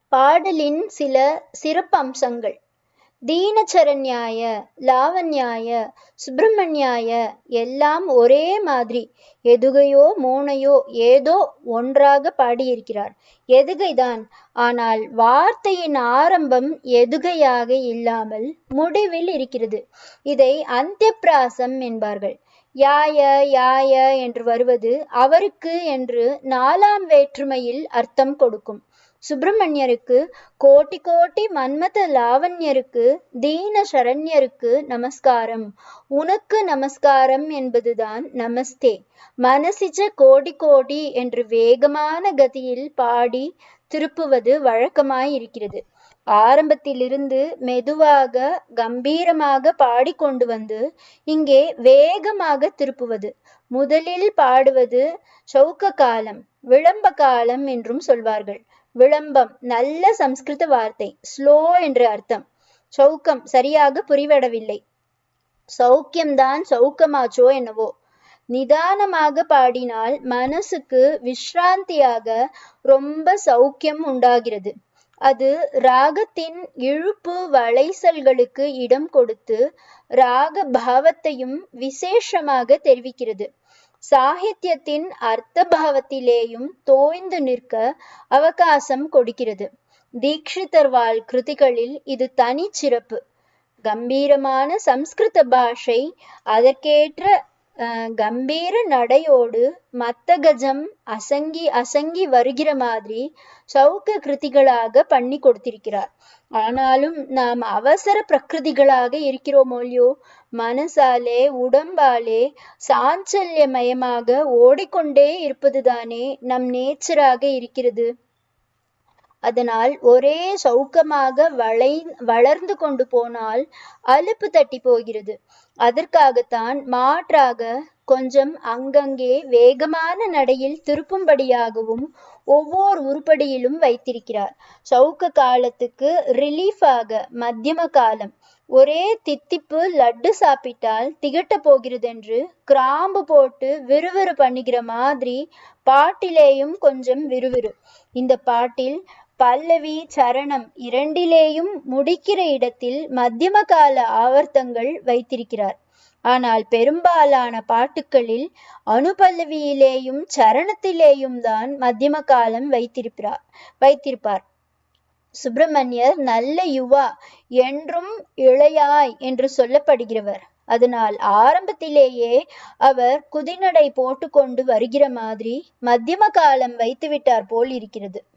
பாடலின் சில சிறப்பம்சங்கள் தீனச்சரண்யாய லாவண்யாய சுப்பிரமணியாய எல்லாம் ஒரே மாதிரி எதுகையோ மோனையோ ஏதோ ஒன்றாக பாடியிருக்கிறார் எதுகைதான் ஆனால் வார்த்தையின் ஆரம்பம் எதுகையாக இல்லாமல் முடிவில் இருக்கிறது இதை அந்தியப்பிராசம் என்பார்கள் யாய யாய என்று வருவது அவருக்கு என்று நாலாம் வேற்றுமையில் அர்த்தம் கொடுக்கும் சுப்பிரமணியருக்கு கோட்டி கோட்டி மன்மத லாவண்யருக்கு தீன சரண்யருக்கு நமஸ்காரம் உனக்கு நமஸ்காரம் என்பதுதான் நமஸ்தே மனசிச்ச கோடி கோடி என்று வேகமான கதியில் பாடி திருப்புவது வழக்கமாயிருக்கிறது ஆரம்பத்திலிருந்து மெதுவாக கம்பீரமாக பாடிக்கொண்டு வந்து இங்கே வேகமாக திருப்புவது முதலில் பாடுவது சௌக்க காலம் விளம்ப காலம் என்றும் சொல்வார்கள் விளம்பம் நல்ல சம்ஸ்கிருத வார்த்தை ஸ்லோ என்று அர்த்தம் சௌக்கம் சரியாக புரிவடவில்லை சௌக்கியம்தான் சௌக்கமாச்சோ என்னவோ நிதானமாக பாடினால் மனசுக்கு விஸ்ராந்தியாக ரொம்ப சௌக்கியம் உண்டாகிறது அது ராகத்தின் இழுப்பு வளைசல்களுக்கு இடம் கொடுத்து ராக பாவத்தையும் விசேஷமாக தெரிவிக்கிறது சாகித்யத்தின் அர்த்த பாவத்திலேயும் தோய்ந்து நிற்க அவகாசம் கொடுக்கிறது தீக்ஷிதர்வால் கிருதிகளில் இது தனி சிறப்பு கம்பீரமான சம்ஸ்கிருத பாஷை அதற்கேற்ற கம்பீர நடையோடு மத்தகஜம் அசங்கி அசங்கி வருகிற மாதிரி சௌக்க கிருதிகளாக பண்ணி கொடுத்திருக்கிறார் ஆனாலும் நாம் அவசர பிரகிருதிகளாக இருக்கிறோமோ இல்லையோ மனசாலே உடம்பாலே சாஞ்சல்யமயமாக ஓடிக்கொண்டே இருப்பதுதானே நம் நேச்சராக இருக்கிறது அதனால் ஒரே சௌக்கமாக வளை வளர்ந்து கொண்டு போனால் அலுப்பு தட்டி போகிறது அதற்காகத்தான் மாற்றாக கொஞ்சம் அங்கங்கே வேகமான நடையில் திருப்பும்படியாகவும் ஒவ்வொரு உருப்படியிலும் வைத்திருக்கிறார் சவுக்க காலத்துக்கு ரிலீஃபாக மத்தியம காலம் ஒரே தித்திப்பு லட்டு சாப்பிட்டால் திகட்ட போகிறதென்று கிராம்பு போட்டு விறுவிறு பண்ணுகிற மாதிரி பாட்டிலேயும் கொஞ்சம் விறுவிறு இந்த பாட்டில் பல்லவி சரணம் இரண்டிலேயும் முடிக்கிற இடத்தில் மத்தியம கால ஆவர்த்தங்கள் வைத்திருக்கிறார் ஆனால் பெரும்பாலான பாட்டுக்களில் அனுபல்லவியிலேயும் சரணத்திலேயும் தான் மத்தியம காலம் வைத்திருப்பார் வைத்திருப்பார் சுப்பிரமணியர் நல்ல யுவா என்றும் இளையாய் என்று சொல்லப்படுகிறவர் அதனால் ஆரம்பத்திலேயே அவர் குதிநடை போட்டுக்கொண்டு வருகிற மாதிரி மத்தியம காலம் வைத்துவிட்டார் போல் இருக்கிறது